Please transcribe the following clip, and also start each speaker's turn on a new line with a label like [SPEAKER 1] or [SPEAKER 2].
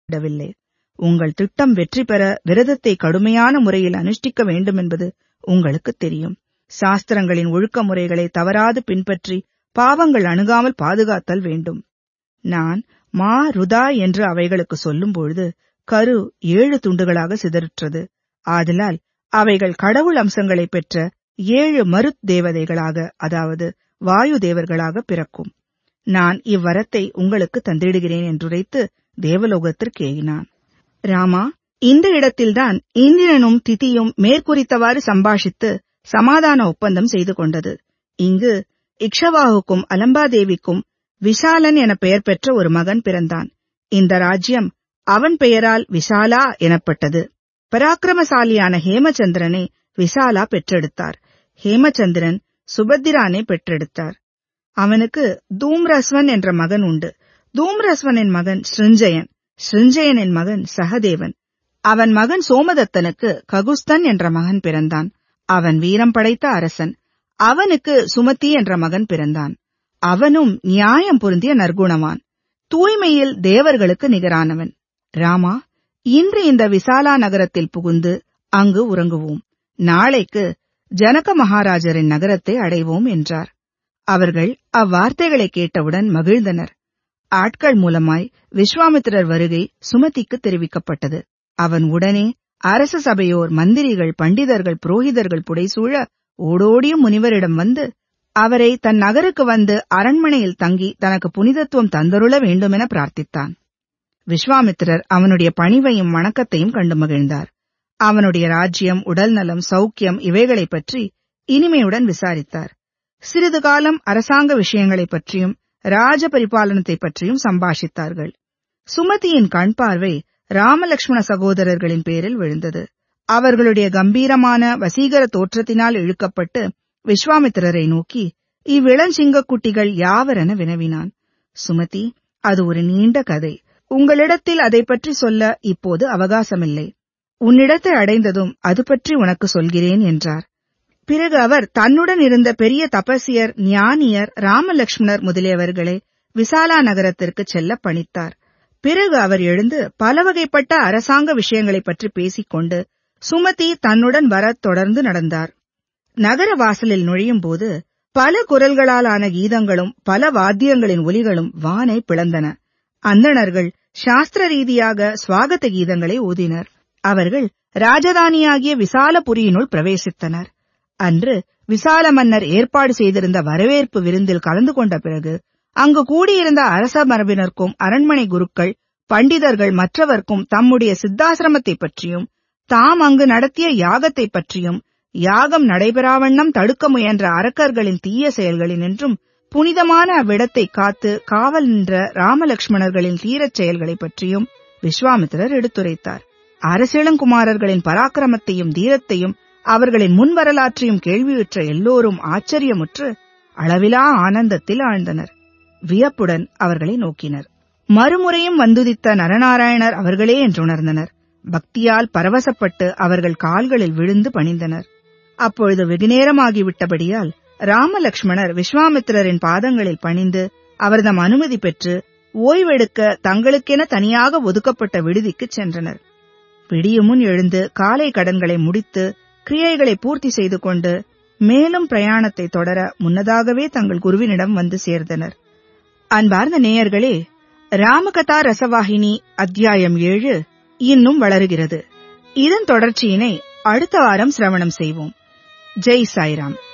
[SPEAKER 1] விடவில்லை உங்கள் திட்டம் வெற்றி பெற விரதத்தை கடுமையான முறையில் அனுஷ்டிக்க வேண்டும் என்பது உங்களுக்கு தெரியும் சாஸ்திரங்களின் ஒழுக்க முறைகளை தவறாது பின்பற்றி பாவங்கள் அணுகாமல் பாதுகாத்தல் வேண்டும் நான் மா ருதா என்று அவைகளுக்கு சொல்லும்பொழுது கரு ஏழு துண்டுகளாக சிதறுற்றது ஆதலால் அவைகள் கடவுள் அம்சங்களை பெற்ற ஏழு மருத் தேவதைகளாக அதாவது வாயு தேவர்களாக பிறக்கும் நான் இவ்வரத்தை உங்களுக்கு தந்திடுகிறேன் என்றுரைத்து தேவலோகத்திற்கு ஏகினான் ராமா இந்த இடத்தில்தான் இந்திரனும் திதியும் மேற்குறித்தவாறு சம்பாஷித்து சமாதான ஒப்பந்தம் செய்து கொண்டது இங்கு இக்ஷவாகுக்கும் அலம்பாதேவிக்கும் விஷாலன் என பெயர் பெற்ற ஒரு மகன் பிறந்தான் இந்த ராஜ்யம் அவன் பெயரால் விசாலா எனப்பட்டது பராக்கிரமசாலியான ஹேமச்சந்திரனை விசாலா பெற்றெடுத்தார் ஹேமச்சந்திரன் சுபத்திரானை பெற்றெடுத்தார் அவனுக்கு தூம்ரஸ்வன் என்ற மகன் உண்டு தூம்ரஸ்வனின் மகன் ஸ்ருஞ்சயன் ஸ்ருஞ்சயனின் மகன் சகதேவன் அவன் மகன் சோமதத்தனுக்கு ககுஸ்தன் என்ற மகன் பிறந்தான் அவன் வீரம் படைத்த அரசன் அவனுக்கு சுமதி என்ற மகன் பிறந்தான் அவனும் நியாயம் பொருந்திய நற்குணவான் தூய்மையில் தேவர்களுக்கு நிகரானவன் ராமா இன்று இந்த விசாலா நகரத்தில் புகுந்து அங்கு உறங்குவோம் நாளைக்கு ஜனக மகாராஜரின் நகரத்தை அடைவோம் என்றார் அவர்கள் அவ்வார்த்தைகளை கேட்டவுடன் மகிழ்ந்தனர் ஆட்கள் மூலமாய் விஸ்வாமித்திரர் வருகை சுமதிக்கு தெரிவிக்கப்பட்டது அவன் உடனே அரச சபையோர் மந்திரிகள் பண்டிதர்கள் புரோகிதர்கள் புடைசூழ ஓடோடியும் முனிவரிடம் வந்து அவரை தன் நகருக்கு வந்து அரண்மனையில் தங்கி தனக்கு புனிதத்துவம் தந்தருள வேண்டுமென பிரார்த்தித்தான் விஸ்வாமித்திரர் அவனுடைய பணிவையும் வணக்கத்தையும் கண்டு மகிழ்ந்தார் அவனுடைய ராஜ்யம் உடல்நலம் சௌக்கியம் இவைகளைப் பற்றி இனிமையுடன் விசாரித்தார் சிறிது காலம் அரசாங்க விஷயங்களைப் பற்றியும் ராஜ பரிபாலனத்தைப் பற்றியும் சம்பாஷித்தார்கள் சுமதியின் கண் பார்வை ராமலக்ஷ்மண சகோதரர்களின் பேரில் விழுந்தது அவர்களுடைய கம்பீரமான வசீகர தோற்றத்தினால் இழுக்கப்பட்டு விஸ்வாமித்திரரை நோக்கி இவ்விளஞ்சிங்கக்குட்டிகள் யாவரென வினவினான் சுமதி அது ஒரு நீண்ட கதை உங்களிடத்தில் அதை பற்றி சொல்ல இப்போது அவகாசமில்லை உன்னிடத்தை அடைந்ததும் அது பற்றி உனக்கு சொல்கிறேன் என்றார் பிறகு அவர் தன்னுடன் இருந்த பெரிய தபசியர் ஞானியர் ராமலக்ஷ்மணர் முதலியவர்களை விசாலா நகரத்திற்கு செல்ல பணித்தார் பிறகு அவர் எழுந்து பல வகைப்பட்ட அரசாங்க விஷயங்களைப் பற்றி பேசிக்கொண்டு சுமதி தன்னுடன் வரத் தொடர்ந்து நடந்தார் நகர வாசலில் நுழையும் போது பல குரல்களாலான கீதங்களும் பல வாத்தியங்களின் ஒலிகளும் வானை பிளந்தன அந்தணர்கள் சாஸ்திர ரீதியாக சுவாகத்த கீதங்களை ஓதினர் அவர்கள் ராஜதானியாகிய விசாலபுரியினுள் பிரவேசித்தனர் அன்று விசால மன்னர் ஏற்பாடு செய்திருந்த வரவேற்பு விருந்தில் கலந்து கொண்ட பிறகு அங்கு கூடியிருந்த அரச மரபினருக்கும் அரண்மனை குருக்கள் பண்டிதர்கள் மற்றவர்க்கும் தம்முடைய சித்தாசிரமத்தைப் பற்றியும் தாம் அங்கு நடத்திய யாகத்தைப் பற்றியும் யாகம் நடைபெறாவண்ணம் தடுக்க முயன்ற அரக்கர்களின் தீய செயல்களினின்றும் புனிதமான அவ்விடத்தை காத்து காவல் நின்ற ராமலக்ஷ்மணர்களின் தீரச் செயல்களைப் பற்றியும் விஸ்வாமித்திரர் எடுத்துரைத்தார் அரசிளங்குமாரர்களின் பராக்கிரமத்தையும் தீரத்தையும் அவர்களின் முன் வரலாற்றையும் கேள்வியுற்ற எல்லோரும் ஆச்சரியமுற்று அளவிலா ஆனந்தத்தில் ஆழ்ந்தனர் வியப்புடன் அவர்களை நோக்கினர் மறுமுறையும் வந்துதித்த நரநாராயணர் அவர்களே என்றுணர்ந்தனர் பக்தியால் பரவசப்பட்டு அவர்கள் கால்களில் விழுந்து பணிந்தனர் அப்பொழுது வெகுநேரமாகிவிட்டபடியால் ராமலக்ஷ்மணர் விஸ்வாமித்திரரின் பாதங்களில் பணிந்து அவர்தம் அனுமதி பெற்று ஓய்வெடுக்க தங்களுக்கென தனியாக ஒதுக்கப்பட்ட விடுதிக்குச் சென்றனர் விடியுமுன் எழுந்து காலை கடன்களை முடித்து கிரியைகளை பூர்த்தி செய்து கொண்டு மேலும் பிரயாணத்தை தொடர முன்னதாகவே தங்கள் குருவினிடம் வந்து சேர்ந்தனர் அன்பார்ந்த நேயர்களே ராமகதா ரசவாகினி அத்தியாயம் ஏழு இன்னும் வளருகிறது இதன் தொடர்ச்சியினை அடுத்த வாரம் சிரவணம் செய்வோம் ஜெய் சாய்ராம்